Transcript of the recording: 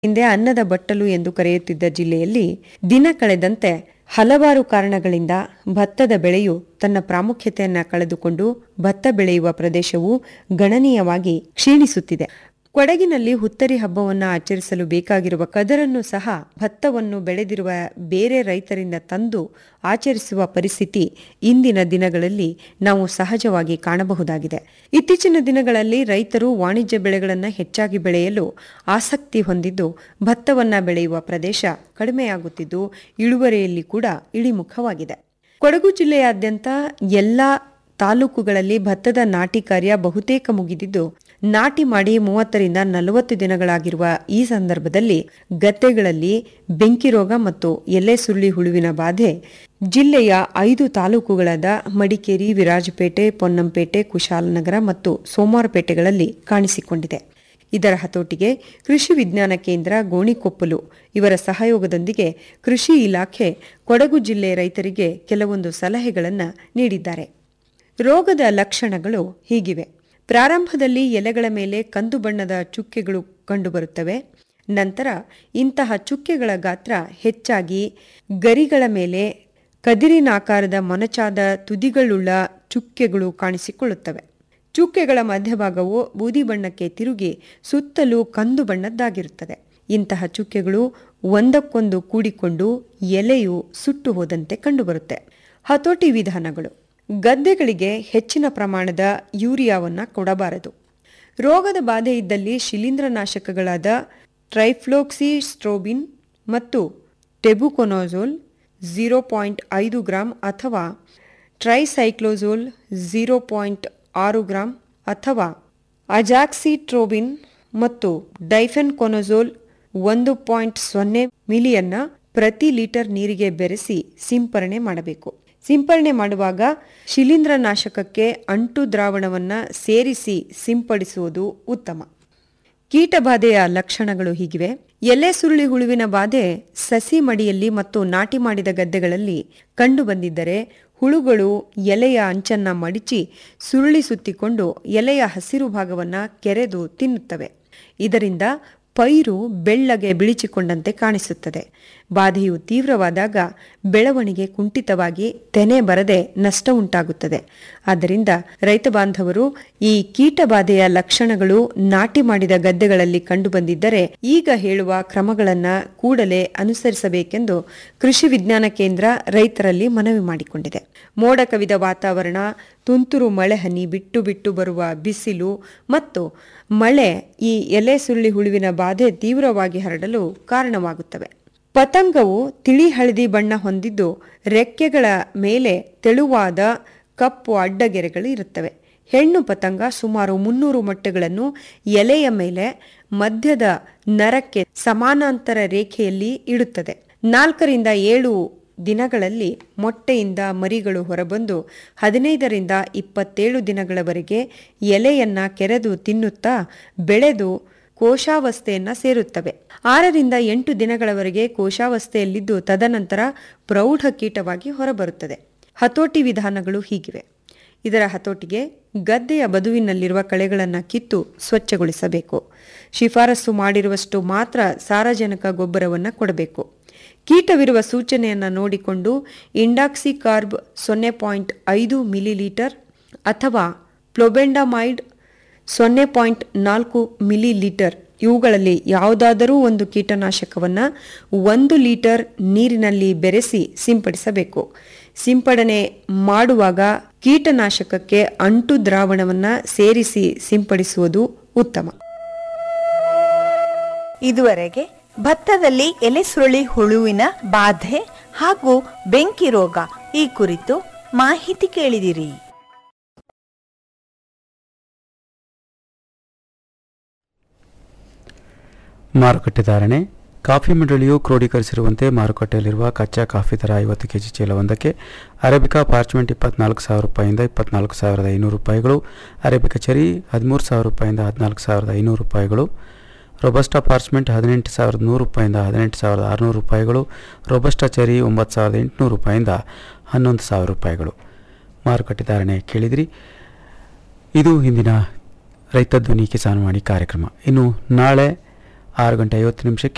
ಹಿಂದೆ ಅನ್ನದ ಬಟ್ಟಲು ಎಂದು ಕರೆಯುತ್ತಿದ್ದ ಜಿಲ್ಲೆಯಲ್ಲಿ ದಿನ ಕಳೆದಂತೆ ಹಲವಾರು ಕಾರಣಗಳಿಂದ ಭತ್ತದ ಬೆಳೆಯು ತನ್ನ ಪ್ರಾಮುಖ್ಯತೆಯನ್ನ ಕಳೆದುಕೊಂಡು ಭತ್ತ ಬೆಳೆಯುವ ಪ್ರದೇಶವು ಗಣನೀಯವಾಗಿ ಕ್ಷೀಣಿಸುತ್ತಿದೆ ಕೊಡಗಿನಲ್ಲಿ ಹುತ್ತರಿ ಹಬ್ಬವನ್ನು ಆಚರಿಸಲು ಬೇಕಾಗಿರುವ ಕದರನ್ನು ಸಹ ಭತ್ತವನ್ನು ಬೆಳೆದಿರುವ ಬೇರೆ ರೈತರಿಂದ ತಂದು ಆಚರಿಸುವ ಪರಿಸ್ಥಿತಿ ಇಂದಿನ ದಿನಗಳಲ್ಲಿ ನಾವು ಸಹಜವಾಗಿ ಕಾಣಬಹುದಾಗಿದೆ ಇತ್ತೀಚಿನ ದಿನಗಳಲ್ಲಿ ರೈತರು ವಾಣಿಜ್ಯ ಬೆಳೆಗಳನ್ನು ಹೆಚ್ಚಾಗಿ ಬೆಳೆಯಲು ಆಸಕ್ತಿ ಹೊಂದಿದ್ದು ಭತ್ತವನ್ನ ಬೆಳೆಯುವ ಪ್ರದೇಶ ಕಡಿಮೆಯಾಗುತ್ತಿದ್ದು ಇಳುವರಿಯಲ್ಲಿ ಕೂಡ ಇಳಿಮುಖವಾಗಿದೆ ಕೊಡಗು ಜಿಲ್ಲೆಯಾದ್ಯಂತ ಎಲ್ಲಾ ತಾಲೂಕುಗಳಲ್ಲಿ ಭತ್ತದ ನಾಟಿ ಕಾರ್ಯ ಬಹುತೇಕ ಮುಗಿದಿದ್ದು ನಾಟಿ ಮಾಡಿ ಮೂವತ್ತರಿಂದ ನಲವತ್ತು ದಿನಗಳಾಗಿರುವ ಈ ಸಂದರ್ಭದಲ್ಲಿ ಗದ್ದೆಗಳಲ್ಲಿ ಬೆಂಕಿ ರೋಗ ಮತ್ತು ಎಲೆ ಸುರುಳಿ ಹುಳುವಿನ ಬಾಧೆ ಜಿಲ್ಲೆಯ ಐದು ತಾಲೂಕುಗಳಾದ ಮಡಿಕೇರಿ ವಿರಾಜಪೇಟೆ ಪೊನ್ನಂಪೇಟೆ ಕುಶಾಲನಗರ ಮತ್ತು ಸೋಮವಾರಪೇಟೆಗಳಲ್ಲಿ ಕಾಣಿಸಿಕೊಂಡಿದೆ ಇದರ ಹತೋಟಿಗೆ ಕೃಷಿ ವಿಜ್ಞಾನ ಕೇಂದ್ರ ಗೋಣಿಕೊಪ್ಪಲು ಇವರ ಸಹಯೋಗದೊಂದಿಗೆ ಕೃಷಿ ಇಲಾಖೆ ಕೊಡಗು ಜಿಲ್ಲೆ ರೈತರಿಗೆ ಕೆಲವೊಂದು ಸಲಹೆಗಳನ್ನು ನೀಡಿದ್ದಾರೆ ರೋಗದ ಲಕ್ಷಣಗಳು ಹೀಗಿವೆ ಪ್ರಾರಂಭದಲ್ಲಿ ಎಲೆಗಳ ಮೇಲೆ ಕಂದು ಬಣ್ಣದ ಚುಕ್ಕೆಗಳು ಕಂಡುಬರುತ್ತವೆ ನಂತರ ಇಂತಹ ಚುಕ್ಕೆಗಳ ಗಾತ್ರ ಹೆಚ್ಚಾಗಿ ಗರಿಗಳ ಮೇಲೆ ಕದಿರಿನಾಕಾರದ ಮೊನಚಾದ ತುದಿಗಳುಳ್ಳ ಚುಕ್ಕೆಗಳು ಕಾಣಿಸಿಕೊಳ್ಳುತ್ತವೆ ಚುಕ್ಕೆಗಳ ಮಧ್ಯಭಾಗವು ಬೂದಿ ಬಣ್ಣಕ್ಕೆ ತಿರುಗಿ ಸುತ್ತಲೂ ಕಂದು ಬಣ್ಣದ್ದಾಗಿರುತ್ತದೆ ಇಂತಹ ಚುಕ್ಕೆಗಳು ಒಂದಕ್ಕೊಂದು ಕೂಡಿಕೊಂಡು ಎಲೆಯು ಸುಟ್ಟು ಹೋದಂತೆ ಕಂಡುಬರುತ್ತೆ ಹತೋಟಿ ವಿಧಾನಗಳು ಗದ್ದೆಗಳಿಗೆ ಹೆಚ್ಚಿನ ಪ್ರಮಾಣದ ಯೂರಿಯಾವನ್ನು ಕೊಡಬಾರದು ರೋಗದ ಬಾಧೆ ಇದ್ದಲ್ಲಿ ಶಿಲೀಂಧ್ರನಾಶಕಗಳಾದ ಟ್ರೈಫ್ಲೋಕ್ಸಿಸ್ಟ್ರೋಬಿನ್ ಮತ್ತು ಟೆಬುಕೊನೋಜೋಲ್ ಝೀರೋ ಪಾಯಿಂಟ್ ಐದು ಗ್ರಾಂ ಅಥವಾ ಟ್ರೈಸೈಕ್ಲೋಝೋಲ್ ಝೀರೋ ಪಾಯಿಂಟ್ ಆರು ಗ್ರಾಂ ಅಥವಾ ಅಜಾಕ್ಸಿಟ್ರೋಬಿನ್ ಮತ್ತು ಡೈಫೆನ್ ಕೊನೋಜೋಲ್ ಒಂದು ಪಾಯಿಂಟ್ ಸೊನ್ನೆ ಮಿಲಿಯನ್ನ ಪ್ರತಿ ಲೀಟರ್ ನೀರಿಗೆ ಬೆರೆಸಿ ಸಿಂಪರಣೆ ಮಾಡಬೇಕು ಸಿಂಪರಣೆ ಮಾಡುವಾಗ ಶಿಲೀಂಧ್ರನಾಶಕಕ್ಕೆ ಅಂಟು ದ್ರಾವಣವನ್ನು ಸೇರಿಸಿ ಸಿಂಪಡಿಸುವುದು ಉತ್ತಮ ಕೀಟಬಾಧೆಯ ಲಕ್ಷಣಗಳು ಹೀಗಿವೆ ಎಲೆ ಸುರುಳಿ ಹುಳುವಿನ ಬಾಧೆ ಸಸಿ ಮಡಿಯಲ್ಲಿ ಮತ್ತು ನಾಟಿ ಮಾಡಿದ ಗದ್ದೆಗಳಲ್ಲಿ ಕಂಡುಬಂದಿದ್ದರೆ ಹುಳುಗಳು ಎಲೆಯ ಅಂಚನ್ನ ಮಡಿಚಿ ಸುರುಳಿ ಸುತ್ತಿಕೊಂಡು ಎಲೆಯ ಹಸಿರು ಭಾಗವನ್ನು ಕೆರೆದು ತಿನ್ನುತ್ತವೆ ಇದರಿಂದ ಪೈರು ಬೆಳ್ಳಗೆ ಬಿಳಿಚಿಕೊಂಡಂತೆ ಕಾಣಿಸುತ್ತದೆ ಬಾಧೆಯು ತೀವ್ರವಾದಾಗ ಬೆಳವಣಿಗೆ ಕುಂಠಿತವಾಗಿ ತೆನೆ ಬರದೆ ನಷ್ಟ ಉಂಟಾಗುತ್ತದೆ ಆದ್ದರಿಂದ ರೈತ ಬಾಂಧವರು ಈ ಕೀಟಬಾಧೆಯ ಲಕ್ಷಣಗಳು ನಾಟಿ ಮಾಡಿದ ಗದ್ದೆಗಳಲ್ಲಿ ಕಂಡುಬಂದಿದ್ದರೆ ಈಗ ಹೇಳುವ ಕ್ರಮಗಳನ್ನು ಕೂಡಲೇ ಅನುಸರಿಸಬೇಕೆಂದು ಕೃಷಿ ವಿಜ್ಞಾನ ಕೇಂದ್ರ ರೈತರಲ್ಲಿ ಮನವಿ ಮಾಡಿಕೊಂಡಿದೆ ಮೋಡ ಕವಿದ ವಾತಾವರಣ ತುಂತುರು ಮಳೆ ಹನಿ ಬಿಟ್ಟು ಬಿಟ್ಟು ಬರುವ ಬಿಸಿಲು ಮತ್ತು ಮಳೆ ಈ ಎಲೆ ಸುರುಳಿ ಹುಳುವಿನ ಬಾಧೆ ತೀವ್ರವಾಗಿ ಹರಡಲು ಕಾರಣವಾಗುತ್ತವೆ ಪತಂಗವು ತಿಳಿ ಹಳದಿ ಬಣ್ಣ ಹೊಂದಿದ್ದು ರೆಕ್ಕೆಗಳ ಮೇಲೆ ತೆಳುವಾದ ಕಪ್ಪು ಅಡ್ಡಗೆರೆಗಳು ಇರುತ್ತವೆ ಹೆಣ್ಣು ಪತಂಗ ಸುಮಾರು ಮುನ್ನೂರು ಮೊಟ್ಟೆಗಳನ್ನು ಎಲೆಯ ಮೇಲೆ ಮಧ್ಯದ ನರಕ್ಕೆ ಸಮಾನಾಂತರ ರೇಖೆಯಲ್ಲಿ ಇಡುತ್ತದೆ ನಾಲ್ಕರಿಂದ ಏಳು ದಿನಗಳಲ್ಲಿ ಮೊಟ್ಟೆಯಿಂದ ಮರಿಗಳು ಹೊರಬಂದು ಹದಿನೈದರಿಂದ ಇಪ್ಪತ್ತೇಳು ದಿನಗಳವರೆಗೆ ಎಲೆಯನ್ನ ಕೆರೆದು ತಿನ್ನುತ್ತಾ ಬೆಳೆದು ಕೋಶಾವಸ್ಥೆಯನ್ನ ಸೇರುತ್ತವೆ ಆರರಿಂದ ಎಂಟು ದಿನಗಳವರೆಗೆ ಕೋಶಾವಸ್ಥೆಯಲ್ಲಿದ್ದು ತದನಂತರ ಪ್ರೌಢ ಕೀಟವಾಗಿ ಹೊರಬರುತ್ತದೆ ಹತೋಟಿ ವಿಧಾನಗಳು ಹೀಗಿವೆ ಇದರ ಹತೋಟಿಗೆ ಗದ್ದೆಯ ಬದುವಿನಲ್ಲಿರುವ ಕಳೆಗಳನ್ನು ಕಿತ್ತು ಸ್ವಚ್ಛಗೊಳಿಸಬೇಕು ಶಿಫಾರಸು ಮಾಡಿರುವಷ್ಟು ಮಾತ್ರ ಸಾರಜನಕ ಗೊಬ್ಬರವನ್ನು ಕೊಡಬೇಕು ಕೀಟವಿರುವ ಸೂಚನೆಯನ್ನು ನೋಡಿಕೊಂಡು ಇಂಡಾಕ್ಸಿ ಕಾರ್ಬ್ ಸೊನ್ನೆ ಪಾಯಿಂಟ್ ಐದು ಮಿಲಿಲೀಟರ್ ಅಥವಾ ಪ್ಲೊಬೆಂಡಮೈಡ್ ಸೊನ್ನೆ ಪಾಯಿಂಟ್ ನಾಲ್ಕು ಮಿಲಿ ಲೀಟರ್ ಇವುಗಳಲ್ಲಿ ಯಾವುದಾದರೂ ಒಂದು ಕೀಟನಾಶಕವನ್ನು ಒಂದು ಲೀಟರ್ ನೀರಿನಲ್ಲಿ ಬೆರೆಸಿ ಸಿಂಪಡಿಸಬೇಕು ಸಿಂಪಡಣೆ ಮಾಡುವಾಗ ಕೀಟನಾಶಕಕ್ಕೆ ಅಂಟು ದ್ರಾವಣವನ್ನು ಸೇರಿಸಿ ಸಿಂಪಡಿಸುವುದು ಉತ್ತಮ ಇದುವರೆಗೆ ಭತ್ತದಲ್ಲಿ ಎಲೆ ಸುರುಳಿ ಹುಳುವಿನ ಬಾಧೆ ಹಾಗೂ ಬೆಂಕಿ ರೋಗ ಈ ಕುರಿತು ಮಾಹಿತಿ ಕೇಳಿದಿರಿ ಮಾರುಕಟ್ಟೆ ಧಾರಣೆ ಕಾಫಿ ಮಂಡಳಿಯು ಕ್ರೋಢೀಕರಿಸಿರುವಂತೆ ಮಾರುಕಟ್ಟೆಯಲ್ಲಿರುವ ಕಚ್ಚಾ ಕಾಫಿ ದರ ಐವತ್ತು ಕೆಜಿ ಚೀಲವೊಂದಕ್ಕೆ ಅರೇಬಿಕಾ ಪಾರ್ಚ್ಮೆಂಟ್ ಇಪ್ಪತ್ನಾಲ್ಕು ಸಾವಿರ ರೂಪಾಯಿಂದ ಇಪ್ಪತ್ನಾಲ್ಕು ಸಾವಿರದ ಐನೂರು ರೂಪಾಯಿಗಳು ಅರೇಬಿಕಾ ಚೆರಿ ಹದಿಮೂರು ಸಾವಿರ ರೂಪಾಯಿಂದ ಹದಿನಾಲ್ಕು ಸಾವಿರದ ಐನೂರು ರೂಪಾಯಿಗಳು ರೊಬಸ್ಟಾ ಪಾರ್ಚ್ಮೆಂಟ್ ಹದಿನೆಂಟು ಸಾವಿರದ ನೂರು ರೂಪಾಯಿಂದ ಹದಿನೆಂಟು ಸಾವಿರದ ಆರುನೂರು ರೂಪಾಯಿಗಳು ರೊಬಸ್ಟಾ ಚೆರಿ ಒಂಬತ್ತು ಸಾವಿರದ ಎಂಟುನೂರು ರೂಪಾಯಿಂದ ಹನ್ನೊಂದು ಸಾವಿರ ರೂಪಾಯಿಗಳು ಮಾರುಕಟ್ಟೆ ಧಾರಣೆ ಕೇಳಿದಿರಿ ಇದು ಇಂದಿನ ರೈತ ಧ್ವನಿ ಕಿಸಾನ್ ವಾಣಿ ಕಾರ್ಯಕ್ರಮ ಇನ್ನು ನಾಳೆ ಆರು ಗಂಟೆ ಐವತ್ತು ನಿಮಿಷಕ್ಕೆ